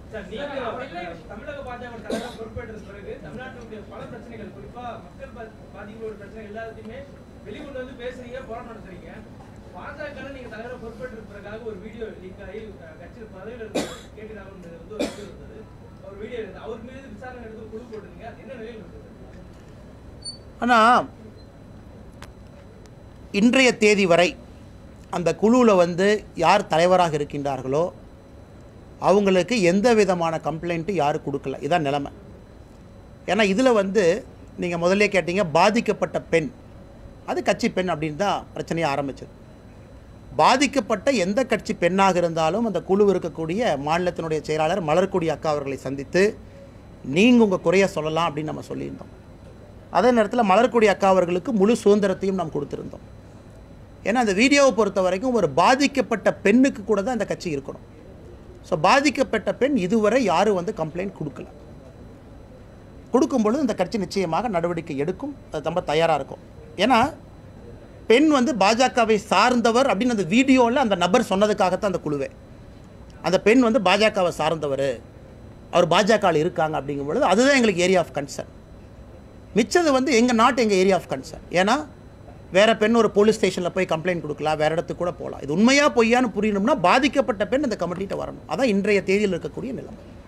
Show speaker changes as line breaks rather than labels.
sir, நீங்க தமிழக பாஜக தலைவரா பொறுப்பேற்ற பிறகு தமிழ்நாட்டுடைய பல பிரச்சனைகள் குறிப்பா மக்கள் பா- பாதிக்கப்பட்ட பிரச்சனை எல்லாத்தையுமே வெளிக்கொண்டு வந்து பேசுறீங்க போராட்டம் நடத்துறீங்க பாஜக நீங்க தலைவரை பொறுப்பேற்ற பிறகாக ஒரு வீடியோ லீக் ஆகி அஹ், கட்சியில் பதவியில் இருந்த கேடி ராமன் வந்து ஒரு வீடியோ இருந்தது ஒரு வீடியோ இருந்தது அவர் மீது விசாரணை எடுத்து ஒரு குழு போட்டிருந்தீங்க அது என்ன நிலையில் இருந்தது
ஆனால் இன்றைய தேதி வரை அந்த குழுவில் வந்து யார் தலைவராக இருக்கின்றார்களோ அவங்களுக்கு எந்த விதமான கம்ப்ளைண்ட்டும் யாரும் கொடுக்கல இதான் நிலைமை ஏன்னா இதில் வந்து நீங்கள் முதல்ல கேட்டீங்க பாதிக்கப்பட்ட பெண் அது கட்சி பெண் அப்படின்னு தான் பிரச்சனையை ஆரம்பிச்சது பாதிக்கப்பட்ட எந்த கட்சி பெண்ணாக இருந்தாலும் அந்த குழு இருக்கக்கூடிய மாநிலத்தினுடைய செயலாளர் மலர்கொடி அக்கா அவர்களை சந்தித்து நீங்கள் உங்கள் குறைய சொல்லலாம் அப்படின்னு நம்ம சொல்லியிருந்தோம் அதே நேரத்தில் மலர்கொடி அக்கா அவர்களுக்கு முழு சுதந்திரத்தையும் நாம் கொடுத்திருந்தோம் ஏன்னா அந்த வீடியோவை பொறுத்த வரைக்கும் ஒரு பாதிக்கப்பட்ட பெண்ணுக்கு கூட தான் அந்த கட்சி இருக்கணும் ஸோ பாதிக்கப்பட்ட பெண் இதுவரை யாரும் வந்து கம்ப்ளைண்ட் கொடுக்கல கொடுக்கும் பொழுது இந்த கட்சி நிச்சயமாக நடவடிக்கை எடுக்கும் அது ரொம்ப தயாராக இருக்கும் ஏன்னா பெண் வந்து பாஜகவை சார்ந்தவர் அப்படின்னு அந்த வீடியோவில் அந்த நபர் சொன்னதுக்காகத்தான் அந்த குழுவே அந்த பெண் வந்து பாஜகவை சார்ந்தவர் அவர் பாஜகவில் இருக்காங்க அப்படிங்கும் பொழுது அதுதான் எங்களுக்கு ஏரியா ஆஃப் கன்சர்ன் மிச்சது வந்து எங்கள் நாட் எங்கள் ஏரியா ஆஃப் கன்சர்ன் ஏன்னா வேற பெண் ஒரு போலீஸ் ஸ்டேஷனில் போய் கம்ப்ளைண்ட் கொடுக்கலாம் வேற இடத்துக்கு கூட போகலாம் இது உண்மையாக பொய்யான்னு புரியணும்னா பாதிக்கப்பட்ட பெண் அந்த கமிட்டிகிட்ட வரணும் அதான் இன்றைய தேதியில் இருக்கக்கூடிய நிலைமை